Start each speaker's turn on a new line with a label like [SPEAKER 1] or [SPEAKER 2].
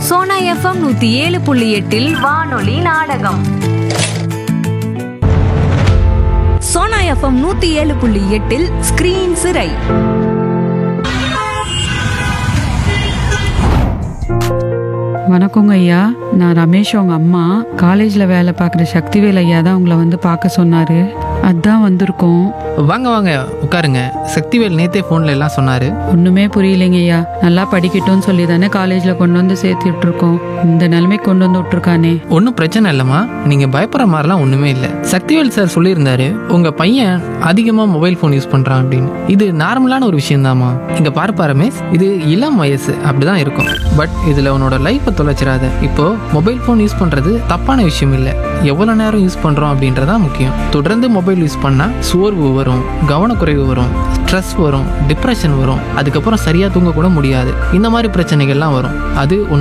[SPEAKER 1] Sona FM நூத்தி ஏழு புள்ளி எட்டில் வானொலி நாடகம் சோனா எஃப்எம் நூத்தி ஏழு புள்ளி எட்டில் ஸ்கிரீன் சிறை
[SPEAKER 2] வணக்கங்க ஐயா நான் ரமேஷ் உங்க அம்மா காலேஜில் வேலை பார்க்குற சக்திவேல் ஐயா தான் உங்களை வந்து பார்க்க சொன்னார் அதான் வந்திருக்கோம்
[SPEAKER 3] வாங்க வாங்க உட்காருங்க சக்திவேல் நேத்தே ஃபோனில் எல்லாம் சொன்னார்
[SPEAKER 2] ஒன்றுமே புரியலைங்க ஐயா நல்லா படிக்கட்டும்னு சொல்லி தானே காலேஜில் கொண்டு வந்து சேர்த்து விட்டுருக்கோம் இந்த நிலைமைக்கு கொண்டு வந்து விட்டுருக்கானே
[SPEAKER 3] ஒன்றும் பிரச்சனை இல்லைம்மா நீங்கள் பயப்படுற மாதிரிலாம் ஒன்றுமே இல்லை சக்திவேல் சார் சொல்லியிருந்தாரு உங்கள் பையன் அதிகமாக மொபைல் ஃபோன் யூஸ் பண்ணுறான் அப்படின்னு இது நார்மலான ஒரு விஷயம்தாம்மா இங்கே பாருப்பா ரமேஷ் இது இளம் வயசு அப்படிதான் இருக்கும் பட் இதில் உன்னோட லைஃப்பை தொலைச்சிடாத இப்போ மொபைல் ஃபோன் யூஸ் பண்ணுறது தப்பான விஷயம் இல்லை எவ்வளோ நேரம் யூஸ் பண்ணுறோம் அப்படின்றதான் முக்கியம் தொடர்ந்து மொபைல் யூஸ் பண்ணால் சோர்வு வரும் கவனக்குறைவு வரும் ஸ்ட்ரெஸ் வரும் டிப்ரெஷன் வரும் அதுக்கப்புறம் சரியாக தூங்க கூட முடியாது இந்த மாதிரி பிரச்சனைகள்லாம் வரும் அது உன்னோட